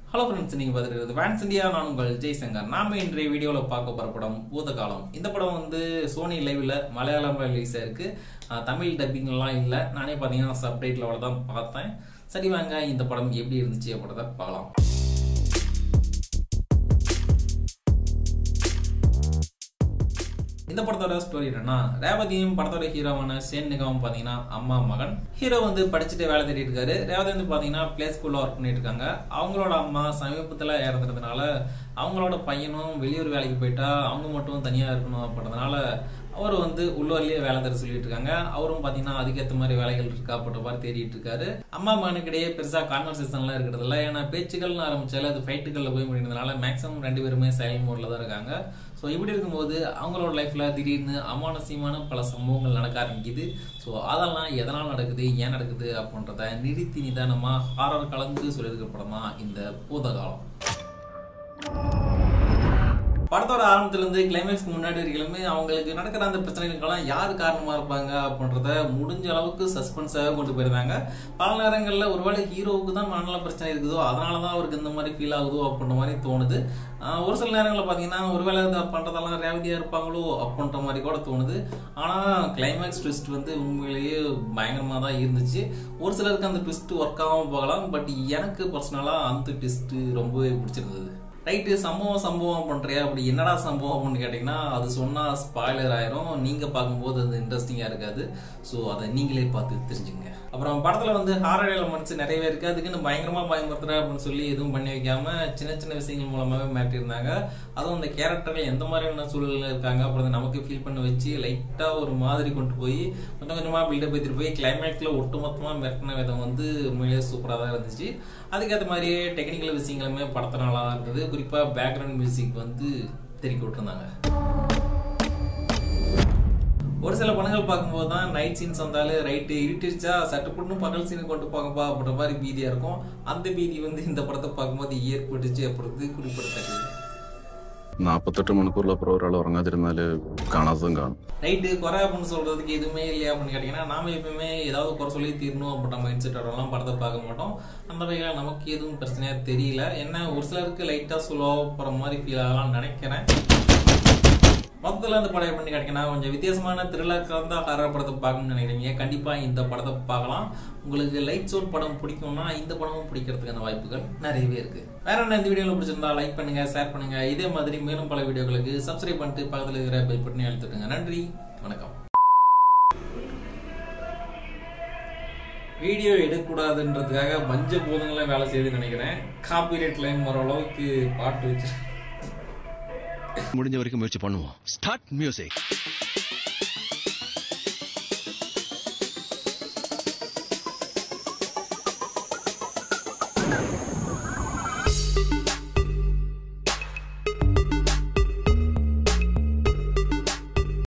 hello friends நீங்கள் பார்த்துருக்கிறது vans India நான் உங்கள் ஜெய்சங்கர் நாம இன்றைய வீடியோவில் பார்க்க போகிற படம் பூதகாலம் இந்த படம் வந்து சோனி லைவில் மலையாளம் ரிலீஸ் ஆயிருக்கு ஆஹ் தமிழ் டப்பிங்லாம் இல்லை நானே பார்த்தீங்கன்னா சப்டைட்டிலோட தான் பார்த்தேன் சரி வாங்க இந்த படம் எப்படி இருந்துச்சு அப்படின்றத பார்க்கலாம் இந்த படத்தோட ஸ்டோரி என்னன்னா ரேவதியும் படத்தோட ஹீரோவான சேன் நிகாவும் பாத்தீங்கன்னா அம்மா மகன் ஹீரோ வந்து படிச்சுட்டு வேலை தேடிட்டு இருக்காரு ரேவதி வந்து பாத்தீங்கன்னா பிளே ஸ்கூல்ல ஒர்க் பண்ணிட்டு இருக்காங்க அவங்களோட அம்மா சமீபத்துல இறந்துறதுனால அவங்களோட பையனும் வெளியூர் வேலைக்கு போயிட்டா அவங்க மட்டும் தனியா இருக்கணும் அப்படின்றதுனால அவர் வந்து உள்ளூர்லயே வேலை தர சொல்லிட்டு இருக்காங்க அவரும் பாத்தீங்கன்னா அதுக்கேற்ற மாதிரி வேலைகள் இருக்கா அப்படின்ற மாதிரி தேடிட்டு இருக்காரு அம்மா மகனுக்கிடையே பெருசா கான்வர்சேஷன்லாம் இருக்கிறது இல்லை ஏன்னா பேச்சுகள்னு ஆரம்பிச்சாலும் அது ஃபைட்டுகளில் போய் முடிந்ததுனால மேக்ஸிமம் ரெண்டு பேருமே சைலண்ட் மோட்ல தான் இருக்காங்க ஸோ இப்படி இருக்கும்போது அவங்களோட லைஃப்ல திடீர்னு அமானுஷ்யமான பல சம்பவங்கள் நடக்க ஆரம்பிக்குது ஸோ அதெல்லாம் எதனால் நடக்குது ஏன் நடக்குது அப்படின்றத நிறுத்தி நிதானமா ஹாரர் கலந்து சொல்லியிருக்க படம் தான் இந்த பூதகாலம் படத்தோட ஆரம்பத்துல இருந்து கிளைமேக்ஸ்க்கு முன்னாடி வரைக்குமே அவங்களுக்கு நடக்கிற அந்த பிரச்சனைகளுக்கெல்லாம் யார் காரணமா இருப்பாங்க அப்படின்றத முடிஞ்ச அளவுக்கு சஸ்பென்ஸாக கொண்டு போயிருந்தாங்க பல நேரங்களில் ஒருவேளை ஹீரோவுக்கு தான் மனநல பிரச்சனை இருக்குதோ அதனால தான் அவருக்கு இந்த மாதிரி ஃபீல் ஆகுதோ அப்படின்ற மாதிரி தோணுது ஆஹ் ஒரு சில நேரங்களில் பார்த்தீங்கன்னா ஒருவேளை இதை பண்ணுறதெல்லாம் ரேவதியாக இருப்பாங்களோ அப்படின்ற மாதிரி கூட தோணுது ஆனால் கிளைமேக்ஸ் ட்விஸ்ட் வந்து உண்மையிலேயே பயங்கரமாக தான் இருந்துச்சு ஒரு சிலருக்கு அந்த ட்விஸ்ட் ஒர்க் ஆகாமல் போகலாம் பட் எனக்கு பர்சனலாக அந்த ட்விஸ்ட் ரொம்பவே பிடிச்சிருந்தது ரைட்டு சம்பவம் சம்பவம் பண்றியா அப்படி என்னடா சம்பவம் அப்படின்னு கேட்டிங்கன்னா அது சொன்னால் ஸ்பாய்லர் ஆயிரும் நீங்கள் பார்க்கும்போது அது இன்ட்ரெஸ்டிங்காக இருக்காது ஸோ அதை நீங்களே பார்த்து தெரிஞ்சுங்க அப்புறம் படத்தில் வந்து ஹாரர் எலமெண்ட்ஸ் நிறையவே இருக்குது அதுக்குன்னு பயங்கரமாக பயமுறுத்துற அப்படின்னு சொல்லி எதுவும் பண்ணி வைக்காம சின்ன சின்ன விஷயங்கள் மூலமாகவே மாட்டியிருந்தாங்க அதுவும் அந்த கேரக்டர்கள் எந்த மாதிரியான சூழலில் இருக்காங்க அப்புறம் நமக்கு ஃபீல் பண்ண வச்சு லைட்டாக ஒரு மாதிரி கொண்டு போய் கொஞ்சம் கொஞ்சமாக பில்டப் எடுத்துட்டு போய் கிளைமேக்ஸில் ஒட்டுமொத்தமாக மிரட்டின விதம் வந்து உண்மையிலேயே சூப்பராக தான் இருந்துச்சு அதுக்கேற்ற மாதிரியே டெக்னிக்கல் விஷயங்களுமே படத்தை நல்லா இருந்தது குறிப்பாக பேக்ரவுண்ட் மியூசிக் வந்து தெருக்கி விட்டுருந்தாங்க ஒரு சில படங்கள் பார்க்கும்போது தான் நைட் சீன்ஸ் வந்தாலும் ரைட்டு இருட்டிருச்சா சட்டு புண்ணு பகல் சீனு கொண்டு போங்கப்பா அப்படின்ற மாதிரி பீதியாக இருக்கும் அந்த பீதி வந்து இந்த படத்தை பார்க்கும்போது ஏற்பட்டுச்சு அப்படின்றது குறிப்பிடத்தக்கது നാൽപ്പത്തെട്ട് മണിക്കൂറിൽ അപ്പുറം ഒരാൾ ഉറങ്ങാതിരുന്നാൽ കാണാത്തതും കാണും ரைட்டு குறை அப்படின்னு சொல்றதுக்கு எதுவுமே இல்லையா அப்படின்னு கேட்டீங்கன்னா நாம எப்பவுமே ஏதாவது குறை சொல்லி தீரணும் அப்படின்ற மைண்ட் செட்டோடலாம் படத்தை பார்க்க மாட்டோம் அந்த வகையில் நமக்கு எதுவும் பிரச்சனையா தெரியல என்ன ஒரு சிலருக்கு லைட்டாக ஸ்லோ போகிற மாதிரி ஃபீல் ஆகலாம் நினைக்கிறேன் மொத்தத்தில் அந்த படம் எப்படி கிடைக்குன்னா கொஞ்சம் வித்தியாசமான த்ரில்லர் கலந்த ஹாரர் படத்தை பார்க்கணும்னு நினைக்கிறீங்க கண்டிப்பாக இந்த படத்தை பார்க்கலாம் உங்களுக்கு லைட் சோன் படம் பிடிக்கும்னா இந்த படமும் பிடிக்கிறதுக்கான வாய்ப்புகள் நிறையவே இருக்கு வேற என்ன இந்த வீடியோவில் பிடிச்சிருந்தா லைக் பண்ணுங்க ஷேர் பண்ணுங்க இதே மாதிரி மேலும் பல வீடியோக்களுக்கு சப்ஸ்கிரைப் பண்ணிட்டு பக்கத்தில் இருக்கிற பெல் பட்டனை அழுத்திட்டுங்க நன்றி வணக்கம் வீடியோ எடுக்கக்கூடாதுன்றதுக்காக பஞ்ச பூதங்கள வேலை செய்யுதுன்னு நினைக்கிறேன் காப்பிரைட் லைன் வர அளவுக்கு பாட்டு வச்சு முடிஞ்ச வரைக்கும் முயற்சி பண்ணுவோம் ஸ்டார்ட் மியூசிக்